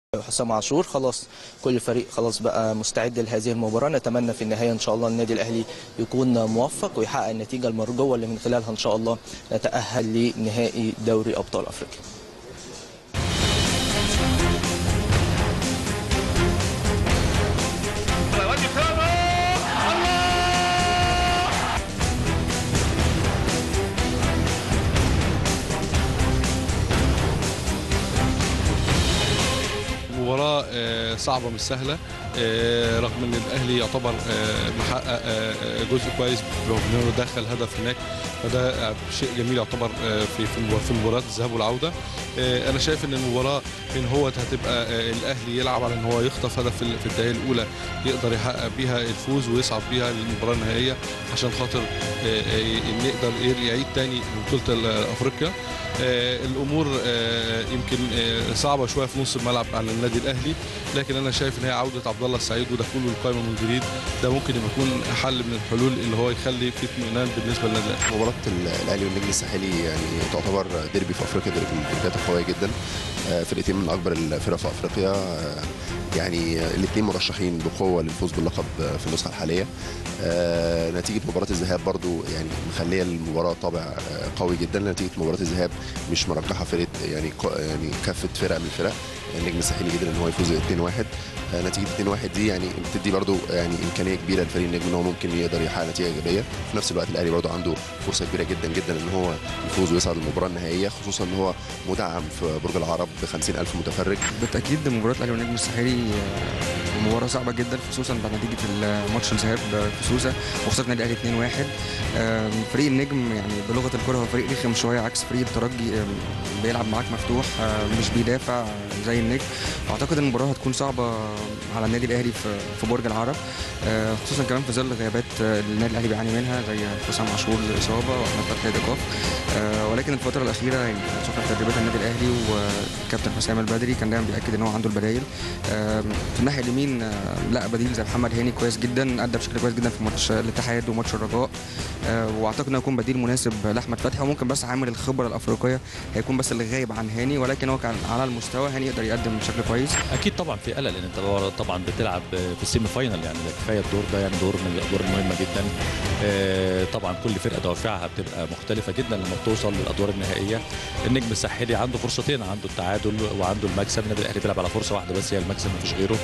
حسام عاشور خلاص كل فريق خلاص بقى مستعد لهذه المباراة نتمنى في النهاية إن شاء الله النادي الأهلي يكون موفق ويحقق النتيجة المرجوة اللي من خلالها إن شاء الله نتأهل لنهائي دوري أبطال أفريقيا مباراة آه، صعبة مش سهلة آه، رغم ان الاهلي يعتبر آه، محقق آه، جزء كويس رغم انه دخل هدف هناك فده شيء جميل يعتبر آه، في في مبار- في مباراة الذهاب والعودة آه، انا شايف ان المباراة من هو هتبقى آه، الاهلي يلعب على ان هو يخطف هدف في في الدقائق الاولى يقدر يحقق بيها الفوز ويصعد بيها للمباراة النهائية عشان خاطر آه، آه، إن يقدر يعيد تاني بطولة افريقيا آه، الامور آه، يمكن آه، صعبه شويه في نص الملعب على النادي الاهلي لكن انا شايف ان هي عوده عبد الله السعيد ودخوله القائمه من جديد ده ممكن يبقى يكون حل من الحلول اللي هو يخلي في اطمئنان بالنسبه للنادي الاهلي مباراة الاهلي والنجم الساحلي يعني تعتبر ديربي في افريقيا ديربي من الديربيات القوية جدا آه، فرقتين من اكبر الفرق في افريقيا آه، يعني الاثنين مرشحين بقوة للفوز باللقب آه، في النسخة الحالية آه، نتيجة مباراة الذهاب برضو يعني مخلية المباراة طابع آه، قوي جدا نتيجة مباراة الذهاب مش مرجحة فرقة يعني ق- يعني كافة فرق من الفرق النجم الساحلي قدر ان هو يفوز 2-1 آه، نتيجة 2-1 دي يعني بتدي برضو يعني امكانية كبيرة لفريق النجم ان هو ممكن يقدر يحقق نتيجة ايجابية في نفس الوقت الاهلي برضو عنده فرصة كبيرة جدا جدا ان هو يفوز ويصعد المباراة النهائية خصوصا ان هو مدعم في برج العرب ب 50000 متفرج بالتاكيد مباراه الاهلي والنجم الساحلي آه، مباراه صعبه جدا خصوصا بعد نتيجه الماتش الذهاب في سوسه وخساره النادي الاهلي 2-1 آم، فريق النجم يعني بلغه الكره هو فريق رخم شويه عكس فريق الترجي آم، بيلعب معاك مفتوح آه، مش بيدافع زي النجم اعتقد المباراه هتكون صعبه على النادي الاهلي في في برج العرب آه، خصوصا كمان في ظل غيابات آه، النادي الاهلي بيعاني منها زي حسام عاشور الاصابه واحمد فتحي الايقاف آه، ولكن الفتره الاخيره يعني شفنا تدريبات النادي الاهلي وكابتن حسام البدري كان دايما بياكد ان هو عنده البدايل آم، في الناحيه اليمين آه، لا بديل زي محمد هاني كويس جدا ادى بشكل كويس جدا في ماتش الاتحاد وماتش الرجاء آه، واعتقد انه هيكون بديل مناسب لاحمد فتحي وممكن بس عامل الخبره الافريقيه هيكون بس اللي غايب عن هاني ولكن هو كان على المستوى هاني يقدر يقدم بشكل كويس اكيد طبعا في قلق لان انت طبعا بتلعب في السيمي فاينل يعني ده كفايه الدور ده يعني دور من الادوار المهمه جدا آه، طبعا كل فرقه دوافعها بتبقى مختلفه جدا لما بتوصل للادوار النهائيه النجم الساحلي عنده فرصتين عنده التعادل وعنده المكسب النادي الاهلي بيلعب على فرصه واحده بس هي المكسب مفيش غيره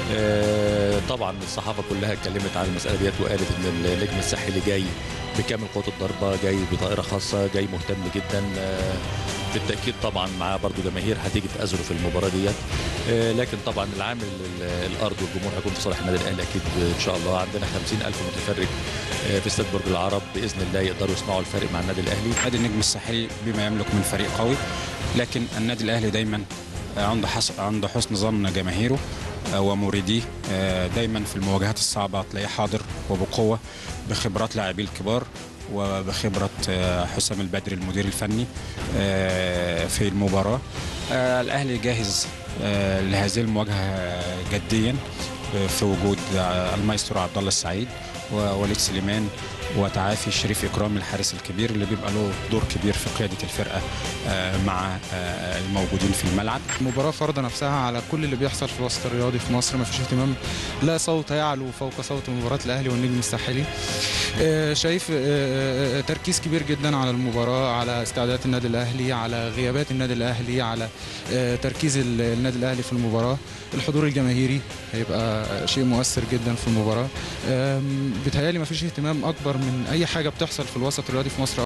آه، طبعا الصحافه كلها اتكلمت عن المساله ديت وقالت ان النجم الساحلي جاي بكامل قوه الضربه جاي بطائره خاصه جاي مهتم جدا آه، بالتاكيد طبعا معاه برضو جماهير هتيجي تأزره في المباراه ديت آه، لكن طبعا العامل ال- الارض والجمهور هيكون في صالح النادي الاهلي اكيد ان شاء الله عندنا 50000 متفرج آه، في استاد برج العرب باذن الله يقدروا يصنعوا الفارق مع النادي الاهلي نادي النجم الساحلي بما يملك من فريق قوي لكن النادي الاهلي دايما عنده حس... عنده حسن ظن جماهيره آه، ومريديه آه، دايما في المواجهات الصعبه تلاقيه حاضر وبقوه بخبرات لاعبيه الكبار وبخبره آه، حسام البدري المدير الفني آه، في المباراه آه، الاهلي جاهز آه، لهذه المواجهه جديا آه، في وجود آه، المايسترو عبد الله السعيد ووليد سليمان وتعافي شريف اكرام الحارس الكبير اللي بيبقى له دور كبير في قياده الفرقه آه، مع آه، الموجودين في الملعب المباراة فرض نفسها على كل اللي بيحصل في الوسط الرياضي في مصر ما فيش اهتمام لا صوت يعلو فوق صوت مباراة الأهلي والنجم الساحلي آه، شايف آه، آه، تركيز كبير جدا على المباراة على استعدادات النادي الأهلي على غيابات النادي الأهلي على آه، تركيز ال- النادي الأهلي في المباراة الحضور الجماهيري هيبقى شيء مؤثر جدا في المباراة آم، بيتهيألي ما فيش اهتمام أكبر من أي حاجة بتحصل في الوسط الرياضي في مصر